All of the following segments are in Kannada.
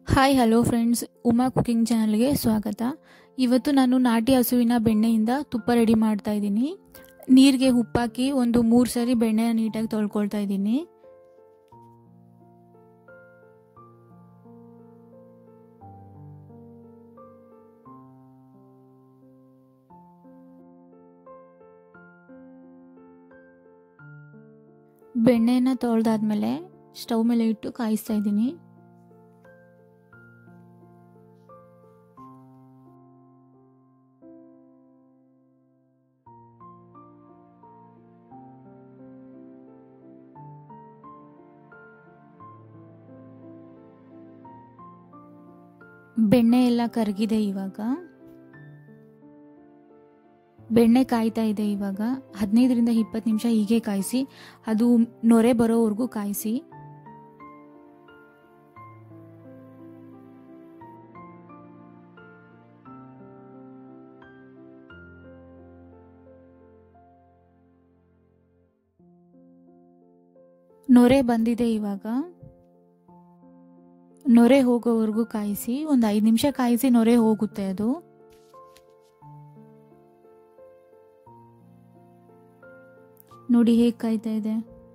hi hello friends Uma cooking ಚಾನಲ್ಗೆ ಸ್ವಾಗತ ಇವತ್ತು ನಾನು ನಾಟಿ ಹಸುವಿನ ಬೆಣ್ಣೆಯಿಂದ ತುಪ್ಪ ರೆಡಿ ಮಾಡ್ತಾ ಇದ್ದೀನಿ ನೀರಿಗೆ ಉಪ್ಪಾಕಿ ಒಂದು ಮೂರು ಸರಿ ಬೆಣ್ಣೆನ ನೀಟಾಗಿ ತೊಳ್ಕೊಳ್ತಾ ಇದ್ದೀನಿ ಬೆಣ್ಣೆನ ತೊಳೆದಾದ್ಮೇಲೆ ಸ್ಟವ್ ಮೇಲೆ ಇಟ್ಟು ಕಾಯಿಸ್ತಾ ಇದ್ದೀನಿ ಬೆಣ್ಣೆ ಎಲ್ಲ ಕರಗಿದೆ ಇವಾಗ ಬೆಣ್ಣೆ ಕಾಯ್ತಾ ಇದೆ ಇವಾಗ ಹದಿನೈದರಿಂದ ಇಪ್ಪತ್ತು ನಿಮಿಷ ಹೀಗೆ ಕಾಯಿಸಿ ಅದು ನೊರೆ ಬರೋವರೆಗೂ ಕಾಯಿಸಿ ನೊರೆ ಬಂದಿದೆ ಇವಾಗ ನೊರೆ ಹೋಗೋವರೆಗೂ ಕಾಯಿಸಿ ಒಂದು ಐದು ನಿಮಿಷ ಕಾಯಿಸಿ ನೊರೆ ಹೋಗುತ್ತೆ ಅದು ನೋಡಿ ಹೇಗೆ ಕಾಯ್ತಾ ಇದೆ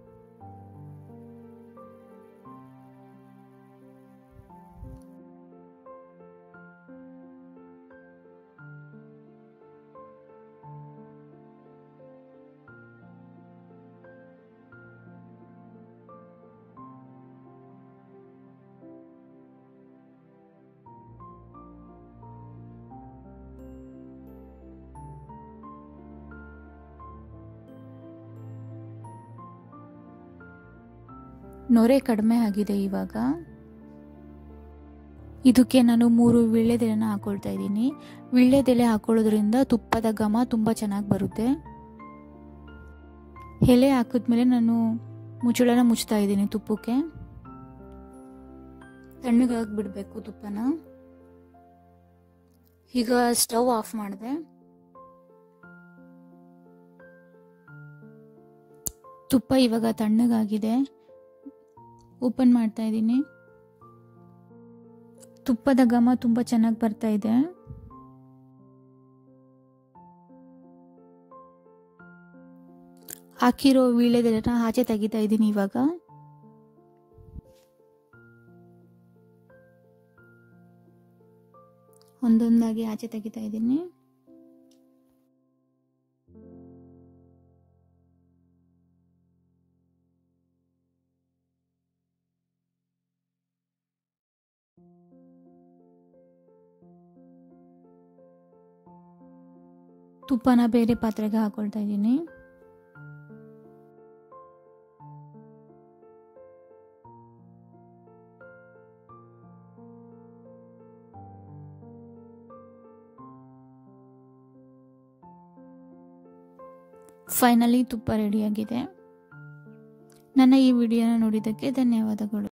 ನೊರೆ ಕಡಿಮೆ ಆಗಿದೆ ಇವಾಗ ಇದಕ್ಕೆ ನಾನು ಮೂರು ವೀಳ್ಯದೆಲೆನ ಹಾಕೊಳ್ತಾ ಇದ್ದೀನಿ ವೀಳ್ಯದೆಲೆ ಹಾಕೊಳ್ಳೋದ್ರಿಂದ ತುಪ್ಪದ ಘಮ ತುಂಬ ಚೆನ್ನಾಗಿ ಬರುತ್ತೆ ಎಲೆ ಹಾಕಿದ್ಮೇಲೆ ನಾನು ಮುಚ್ಚಳನ ಮುಚ್ತಾ ಇದ್ದೀನಿ ತುಪ್ಪಕ್ಕೆ ತಣ್ಣಗಾಗಿ ಬಿಡಬೇಕು ತುಪ್ಪನ ಈಗ ಸ್ಟವ್ ಆಫ್ ಮಾಡಿದೆ ತುಪ್ಪ ಇವಾಗ ತಣ್ಣಗಾಗಿದೆ ಓಪನ್ ಮಾಡ್ತಾ ಇದ್ದೀನಿ ತುಪ್ಪದ ಘಮ ತುಂಬ ಚೆನ್ನಾಗಿ ಬರ್ತಾ ಇದೆ ಹಾಕಿರೋ ವೀಳ್ಯದೆಲೆನ ಆಚೆ ತೆಗಿತಾ ಇದ್ದೀನಿ ಇವಾಗ ಒಂದೊಂದಾಗಿ ಆಚೆ ತೆಗಿತಾ ಇದ್ದೀನಿ ತುಪ್ಪನ ಬೇರೆ ಪಾತ್ರೆಗೆ ಹಾಕೊಳ್ತಾ ಇದ್ದೀನಿ ಫೈನಲಿ ತುಪ್ಪ ರೆಡಿಯಾಗಿದೆ ನನ್ನ ಈ ವಿಡಿಯೋನ ನೋಡಿದ್ದಕ್ಕೆ ಧನ್ಯವಾದಗಳು